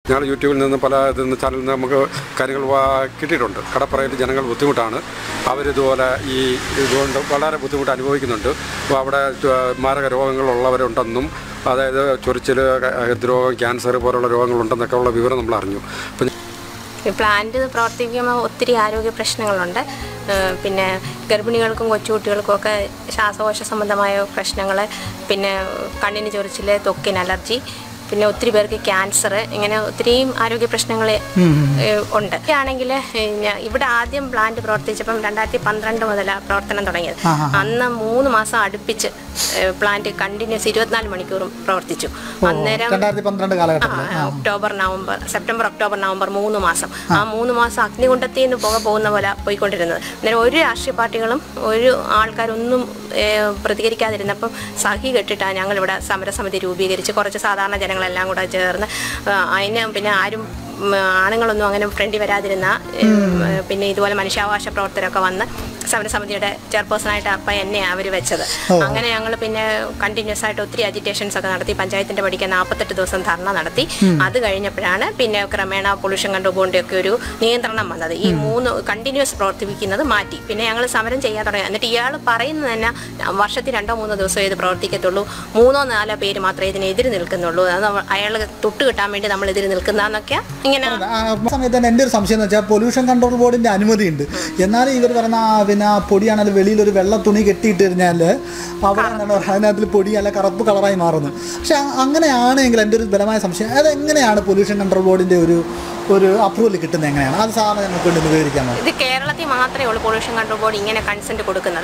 ഞങ്ങൾ യൂട്യൂബിൽ നിന്ന് പല ഇതിൽ നിന്ന് ചാനലിൽ നിന്ന് നമുക്ക് കാര്യങ്ങൾ വാ- കിട്ടിയിട്ടുണ്ട് കടപ്പുറയിൽ ജനങ്ങൾ ബുദ്ധിമുട്ടാണ് അവരിതുപോലെ ഈ ഇതുകൊണ്ട് വളരെ ബുദ്ധിമുട്ട് അനുഭവിക്കുന്നുണ്ട് അപ്പോൾ അവിടെ ച- മാരക രോഗങ്ങളുള്ളവരുണ്ടെന്നും അതായത് ചൊറിച്ചിൽ ഹൃദ്രോഗം ക്യാൻസർ പോലുള്ള രോഗങ്ങളുണ്ടെന്നൊക്കെ ഉള്ള വിവരം നമ്മൾ അറിഞ്ഞു അപ്പം ഈ പ്ലാന്റ് പ്രവർത്തിക്കുമ്പോൾ ഒത്തിരി ആരോഗ്യ പ്രശ്നങ്ങളുണ്ട് ഏഹ് പിന്നെ ഗർഭിണികൾക്കും കൊച്ചുകുട്ടികൾക്കും ഒക്കെ ശ്വാസകോശ സംബന്ധമായ പ്രശ്നങ്ങൾ പിന്നെ കണ്ണിന് ചൊറിച്ചിൽ ത്വക്കിന് അലർജി പിന്നെ ഒത്തിരി പേർക്ക് ക്യാൻസർ ഇങ്ങനെ ഒത്തിരിയും ആരോഗ്യ പ്രശ്നങ്ങൾ ഉണ്ട് ആണെങ്കിൽ ഇവിടെ ആദ്യം പ്ലാന്റ് പ്രവർത്തിച്ചപ്പം രണ്ടായിരത്തി പന്ത്രണ്ട് മുതലാണ് പ്രവർത്തനം തുടങ്ങിയത് അന്ന് മൂന്ന് മാസം അടുപ്പിച്ച് പ്ലാന്റ് കണ്ടിന്യൂസ് ഇരുപത്തിനാല് മണിക്കൂറും പ്രവർത്തിച്ചു അന്നേരം രണ്ടായിരത്തി പന്ത്രണ്ട് കാലഘട്ടത്തിൽ ആ, October November September October November മൂന്ന് മാസം ആ മൂന്ന് മാസം അഗ്നികുണ്ടത്തിൽ നിന്ന് പുക പോകുന്ന പോലെ പോയിക്കൊണ്ടിരുന്നത് അന്നേരം ഒരു രാഷ്ട്രീയ പാർട്ടികളും ഒരു ആൾക്കാരൊന്നും ഏ, പ്രതികരിക്കാതിരുന്നപ്പം സഹി കെട്ടിട്ടാണ് ഞങ്ങളിവിടെ സമരസമിതി രൂപീകരിച്ച് കുറച്ച് സാധാരണ ജനങ്ങളെല്ലാം കൂടെ ചേർന്ന് ആ, അതിന് പിന്നെ ആരും ഉം, ആണുങ്ങളൊന്നും അങ്ങനെ ഫ്രണ്ടിൽ വരാതിരുന്ന ഉം, പിന്നെ ഇതുപോലെ മനുഷ്യാവകാശ പ്രവർത്തകരൊക്കെ വന്ന് സമരസമിതിയുടെ ചെയർപേഴ്സണായിട്ട് അപ്പം എന്നെ അവർ വെച്ചത് അങ്ങനെ ഞങ്ങൾ പിന്നെ കണ്ടിന്യൂസ് ആയിട്ട് ഒത്തിരി അജിറ്റേഷൻസ് ഒക്കെ നടത്തി പഞ്ചായത്തിന്റെ പഠിക്കാൻ നാൽപ്പത്തെട്ട് ദിവസം ധർണ നടത്തി അത് കഴിഞ്ഞപ്പോഴാണ് പിന്നെ ക്രമേണ പൊല്യൂഷൻ കൺട്രോൾ ബോർഡിന്റെ ഒക്കെ ഒരു നിയന്ത്രണം വന്നത് ഈ മൂന്ന് കണ്ടിന്യൂസ് പ്രവർത്തിപ്പിക്കുന്നത് മാറ്റി പിന്നെ ഞങ്ങൾ സമരം ചെയ്യാൻ തുടങ്ങി എന്നിട്ട് ഇയാൾ പറയുന്നത് തന്നെ വർഷത്തിൽ രണ്ടോ മൂന്നോ ദിവസമേ ഇത് പ്രവർത്തിക്കത്തുള്ളൂ മൂന്നോ നാലോ പേര് മാത്രമേ ഇതിനെതിര് നിൽക്കുന്നുള്ളൂ അത് അയാൾ തൊട്ട് കിട്ടാൻ വേണ്ടി നമ്മൾ എതിര് നിൽക്കുന്നതെന്നൊക്കെ ഇങ്ങനെ ആ സമയത്ത് തന്നെ എൻ്റെ ഒരു സംശയം എന്ന് വെച്ചാൽ പൊല്യൂഷൻ കൺട്രോൾ ബോർഡിന്റെ അനുമതിയുണ്ട് എന്നാലും ഇവർ പറയുന്ന ആ പിന്നെ ആ പൊടിയാണെങ്കിൽ വെളിയിൽ ഒരു വെള്ള തുണി കെട്ടിയിട്ട് കഴിഞ്ഞാൽ അവിടെ എന്താണ് പറയുക, അതിനകത്തിൽ പൊടി അല്ല കറുപ്പ് കളറായി മാറുന്നു പക്ഷെ അ- അങ്ങനെയാണെങ്കിൽ എൻ്റെ ഒരു ബലമായ സംശയം അതെങ്ങനെയാണ് പൊല്യൂഷൻ കൺട്രോൾ ബോർഡിന്റെ ഒരു ഒരു അപ്രൂവൽ കിട്ടുന്നത് എങ്ങനെയാണ് അത് സാറിന് ഞങ്ങൾക്ക് വേണ്ടി ഒന്ന് വിവരിക്കാമോ ഇത് കേരളത്തിൽ മാത്രമേ ഉള്ളൂ പൊല്യൂഷൻ കൺട്രോൾ ബോർഡ് ഇങ്ങനെ കൺസെന്റ് കൊടുക്കുന്നത്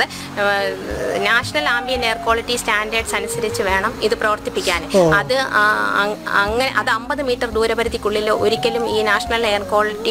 national ambient air quality standards അനുസരിച്ച് വേണം ഇത് പ്രവർത്തിപ്പിക്കാൻ അത് ആ, അങ്- അങ്ങനെ അത് അമ്പത് മീറ്റർ ദൂരപരിധിക്കുള്ളിൽ ഒരിക്കലും ഈ national air quality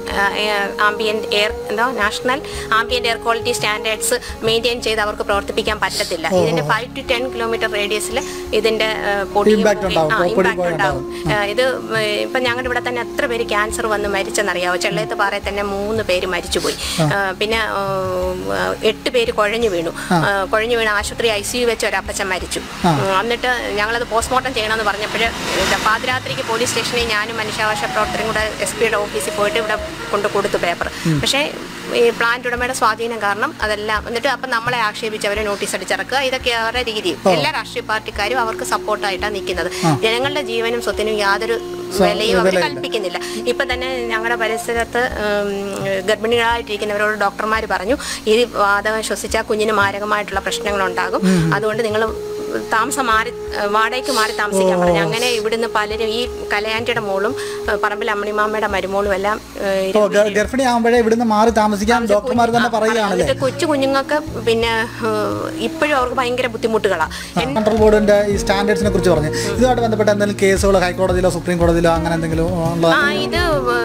ambient air എന്തോ national ambient air quality standards maintain ചെയ്ത് അവർക്ക് പ്രവർത്തിപ്പിക്കാൻ പറ്റത്തില്ല ഇതിന്റെ ഫൈവ് ടു ടെൻ കിലോമീറ്റർ റേഡിയസിൽ ഇതിന്റെ ആ, പൊടിയും Impact ഉണ്ടാവും, ആ, പൊടി impact പോയി ഉണ്ടാവും ആ, ഇത് ഇപ്പൊ ഞങ്ങളുടെ ഇവിടെ തന്നെ എത്ര പേര് ക്യാൻസർ വന്ന് മരിച്ചെന്നറിയാവോ ചെള്ളയത്ത് പാറയിൽ തന്നെ മൂന്ന് പേര് മരിച്ചുപോയി ആ, പിന്നെ ആ, എട്ട് പേര് കുഴഞ്ഞു വീണു ആ, കുഴഞ്ഞു വീണ് ആശുപത്രി ഐ സി യു വെച്ച് ഒരു അപ്പച്ചൻ മരിച്ചു ഉം, എന്നിട്ട് ഞങ്ങളത് പോസ്റ്റ്മോർട്ടം ചെയ്യണമെന്ന് പറഞ്ഞപ്പോൾ പാതിരാത്രിക്ക് പോലീസ് സ്റ്റേഷനിൽ ഞാനും മനുഷ്യാവകാശ പ്രവർത്തകരും കൂടെ എസ് പിയുടെ ഓഫീസിൽ പോയിട്ട് ഇവിടെ കൊണ്ട് കൊടുത്തു പേപ്പർ പക്ഷേ ഈ പ്ലാന്റ് ഉടമയുടെ സ്വാധീനം കാരണം അതെല്ലാം എന്നിട്ട് അപ്പം നമ്മളെ ആക്ഷേപിച്ച് അവരെ നോട്ടീസ് അടിച്ചിറക്കുക ഇതൊക്കെ അവരുടെ രീതി എല്ലാ രാഷ്ട്രീയ പാർട്ടിക്കാരും അവർക്ക് സപ്പോർട്ടായിട്ടാണ് നിൽക്കുന്നത് ജനങ്ങളുടെ ജീവനും സ്വത്തിനും യാതൊരു വിലയും അവർ കൽപ്പിക്കുന്നില്ല ഇപ്പൊ തന്നെ ഞങ്ങളുടെ പരിസരത്ത് ഉം, ഗർഭിണികളായിട്ടിരിക്കുന്നവരോട് ഡോക്ടർമാർ പറഞ്ഞു ഈ വാതകം ശ്വസിച്ചാൽ കുഞ്ഞിന് മാരകമായിട്ടുള്ള പ്രശ്നങ്ങൾ ഉണ്ടാകും അതുകൊണ്ട് നിങ്ങൾ താമസം മാറി വാടകയ്ക്ക് മാറി താമസിക്കാൻ പറഞ്ഞു അങ്ങനെ ഇവിടുന്ന് പലരും ഈ കലയാൻറ്റിയുടെ മോളും ഏഹ്, പറമ്പിൽ അമ്മണിമാമ്മയുടെ മരുമോളും എല്ലാം ഏഹ്, ഇപ്പോൾ ഗർഭിണി ആകുമ്പോഴേ ഇവിടുന്ന് മാറി താമസിക്കാൻ ഡോക്ടർമാർ തന്നെ പറയുകയാണല്ലേ എന്നിട്ട് കൊച്ചു കുഞ്ഞുങ്ങൾക്ക് പിന്നെ ഏഹ്, ഇപ്പോഴും അവർക്ക് ഭയങ്കര ബുദ്ധിമുട്ടുകളാണ് കൺട്രോൾ ബോർഡിന്റെ ഈ സ്റ്റാൻഡേർഡ്സിനെ കുറിച്ച് പറഞ്ഞു ഇതുമായിട്ട് ബന്ധപ്പെട്ട എന്തെങ്കിലും കേസുകൾ ഹൈക്കോടതിയിലോ സുപ്രീം കോടതിയിലോ അങ്ങനെ എന്തെങ്കിലും ഉള്ള ആ ഇത്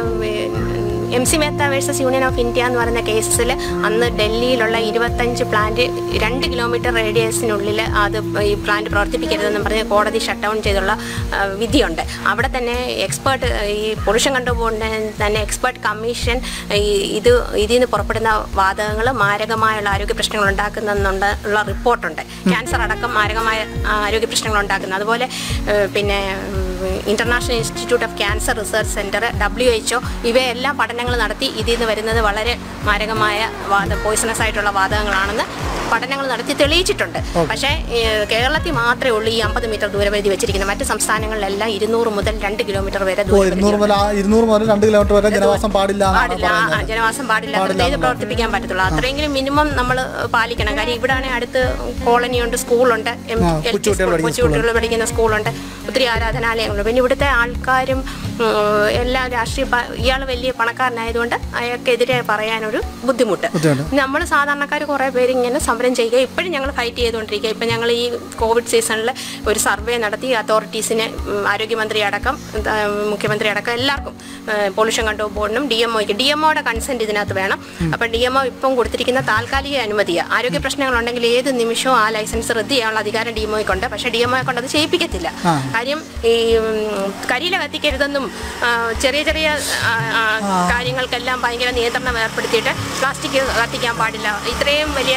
M C Mehta versus union of India എന്ന് പറയുന്ന കേസിൽ അന്ന് ഡൽഹിയിലുള്ള ഇരുപത്തഞ്ച് പ്ലാന്റ് രണ്ട് കിലോമീറ്റർ റേഡിയസിനുള്ളിൽ അത് ഈ പ്ലാന്റ് പ്രവർത്തിപ്പിക്കരുതെന്നും പറഞ്ഞ് കോടതി ഷട്ട് ഡൗൺ ചെയ്തുള്ള ആ, വിധിയുണ്ട് അവിടെ തന്നെ എക്സ്പേർട്ട് ഈ പൊല്യൂഷൻ കൺട്രോൾ ബോർഡിന് തന്നെ എക്സ്പേർട്ട് കമ്മീഷൻ ഈ ഇത് ഇതിൽ നിന്ന് പുറപ്പെടുന്ന വാതകങ്ങൾ മാരകമായുള്ള ആരോഗ്യ പ്രശ്നങ്ങൾ ഉണ്ടാക്കുന്നുണ്ട് ഉള്ള റിപ്പോർട്ടുണ്ട് ക്യാൻസർ അടക്കം മാരകമായ ആരോഗ്യ പ്രശ്നങ്ങൾ ഉണ്ടാക്കുന്നു അതുപോലെ ഏഹ്, പിന്നെ international institute of cancer research centre W H O ഇവയെല്ലാം പഠനങ്ങൾ നടത്തി ഇതിൽ നിന്ന് വരുന്നത് വളരെ മാരകമായ വാദ പോയിസണസ് ആയിട്ടുള്ള വാതകങ്ങളാണെന്ന് പഠനങ്ങൾ നടത്തി തെളിയിച്ചിട്ടുണ്ട് പക്ഷേ ഏഹ്, കേരളത്തിൽ മാത്രമേ ഉള്ളൂ ഈ അമ്പത് മീറ്റർ ദൂരപരിധി വെച്ചിരിക്കുന്നത് മറ്റ് സംസ്ഥാനങ്ങളിലെല്ലാം ഇരുന്നൂറ് മുതൽ രണ്ട് കിലോമീറ്റർ വരെ ഓ ദൂരപരിധി ഇരുന്നൂറ് മുതൽ ആ- ഇരുന്നൂറ് മുതൽ രണ്ട് കിലോമീറ്റർ വരെ ജനവാസം പാടില്ല എന്നാണ് പാടില്ല ആ, പറയുന്നത് ജനവാസം പാടില്ല ഇത് പ്രവർത്തിപ്പിക്കാൻ പറ്റത്തുള്ളൂ അത്രയെങ്കിലും മിനിമം നമ്മൾ പാലിക്കണം കാര്യം ഇവിടെയാണെങ്കിൽ അടുത്ത് കോളനിയുണ്ട് സ്കൂളുണ്ട് എം- ആ, എൽ പി കൊച്ചുകുട്ടികൾ സ്കൂൾ, പഠിക്കുന്ന കൊച്ചുകുട്ടികൾ പഠിക്കുന്ന സ്കൂളുണ്ട് ഒത്തിരി ആരാധനാലയങ്ങളുണ്ട് പിന്നെ ഇവിടുത്തെ ആൾക്കാരും ഉം, എല്ലാ രാഷ്ട്രീയ ഇയാൾ വലിയ പണക്കാരനായതുകൊണ്ട് അയാൾക്കെതിരെ പറയാനൊരു ബുദ്ധിമുട്ട് ബുദ്ധിമുട്ട്. നമ്മൾ സാധാരണക്കാർ കുറേ പേര് ഇങ്ങനെ സമരം ചെയ്യുക ഇപ്പോഴും ഞങ്ങൾ ഫൈറ്റ് ചെയ്തുകൊണ്ടിരിക്കുക ഇപ്പം ഞങ്ങൾ ഈ കോവിഡ് സീസണിൽ ഒരു സർവേ നടത്തി അതോറിറ്റീസിനെ ഉം, ആരോഗ്യമന്ത്രി അടക്കം എന്താ, മുഖ്യമന്ത്രി അടക്കം എല്ലാവർക്കും പൊല്യൂഷൻ കൺട്രോൾ ബോർഡിനും ഡി എം ഒക്ക് ഡി എം ഒയുടെ കൺസെന്റ് ഇതിനകത്ത് വേണം അപ്പം ഡി എം ഒ ഇപ്പം കൊടുത്തിരിക്കുന്ന താൽക്കാലിക അനുമതിയാണ് ആരോഗ്യ പ്രശ്നങ്ങളുണ്ടെങ്കിൽ ഏത് നിമിഷവും ആ ലൈസൻസ് റദ്ദ് ചെയ്യാനുള്ള അധികാരം ഡി എം ഒയ്ക്കുണ്ട് പക്ഷേ ഡി എം ഒയെ കൊണ്ട് അത് ചെയ്യിപ്പിക്കത്തില്ല കാര്യം ഈ ഉം, കരിയില കത്തിക്കരുതെന്നും ആ, ചെറിയ ചെറിയ ആ, ആ, കാര്യങ്ങൾക്കെല്ലാം ഭയങ്കര നിയന്ത്രണം ഏർപ്പെടുത്തിയിട്ട് പ്ലാസ്റ്റിക് കത്തിക്കാൻ പാടില്ല ഇത്രയും വലിയ വിശപ്പും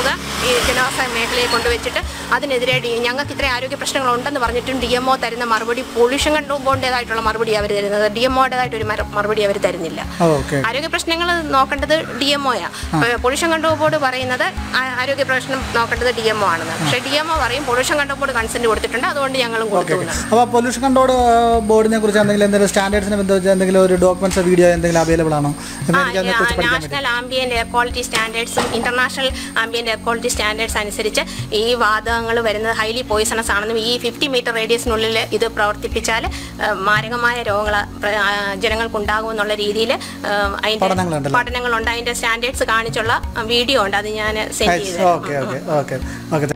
തുക ഈ ജനവാസ മേഖലയെ കൊണ്ടുവച്ചിട്ട് അതിനെതിരെ ഡി ഞങ്ങൾക്ക് ഇത്ര ആരോഗ്യ പ്രശ്നങ്ങൾ ഉണ്ടെന്ന് പറഞ്ഞിട്ടും ഡി എം ഒ തരുന്ന മറുപടി പൊല്യൂഷൻ കൺട്രോൾ ബോർഡിൻ്റെതായിട്ടുള്ള മറുപടി അവർ തരുന്നത് ഡി എം ഒയുടേതായിട്ട് ഒരു മറു- മറുപടി അവർ തരുന്നില്ല ഓക്കെ ആരോഗ്യ പ്രശ്നങ്ങൾ നോക്കേണ്ടത് ഡി എം ഒയാ പൊല്യൂഷൻ കൺട്രോൾ ബോർഡ് പറയുന്നത് ആ- ആരോഗ്യ പ്രശ്നം നോക്കേണ്ടത് ഡി എം ഒ ആണെന്ന് പക്ഷേ ഡി എം ഒ പറയും പൊല്യൂഷൻ കൺട്രോൾ ബോർഡ് കൺസെന്റ് കൊടുത്തിട്ടുണ്ട് അതുകൊണ്ട് ഞങ്ങളും കൊടുത്തു എന്നാണ്. അപ്പോൾ പൊല്യൂഷൻ കൺട്രോൾ ബോർഡിനെ കുറിച്ച് എന്തെങ്കിലും എന്തെങ്കിലും സ്റ്റാൻഡേർഡ്സിനെ ബന്ധപ്പെട്ട് എന്തെങ്കിലും ഒരു ഡോക്യുമെന്റ്സ് വീഡിയോ എന്തെങ്കിലും അവൈലബിൾ ആണോ എന്ന് എനിക്ക് അതിനെക്കുറിച്ച് പഠിക്കാൻ പറ്റും നാഷണൽ ആംബിയന്റ് എയർ ക്വാളിറ്റി സ്റ്റാൻഡേർഡ്സും international ambient air quality standards അനുസരിച്ച് ഈ വാതകങ്ങൾ വരുന്നത് ഹൈലി പോയിസണസ് ആണെന്നും ഈ ഫിഫ്റ്റി മീറ്റർ റേഡിയസിനുള്ളിൽ ഇത് പ്രവർത്തിപ്പിച്ചാൽ ആ, മാരകമായ രോഗങ്ങൾ ജനങ്ങൾക്കുണ്ടാകും എന്നുള്ള രീതിയിൽ അതിന്റെ പഠനങ്ങളുണ്ടല്ലേ? പഠനങ്ങളുണ്ട് അതിന്റെ സ്റ്റാൻഡേർഡ്സ് കാണിച്ചുള്ള വീഡിയോ ഉണ്ട് അത് ഞാൻ സെൻഡ് ചെയ്തു ഓക്കെ ഓക്കെ ഓക്കെ ഓക്കെ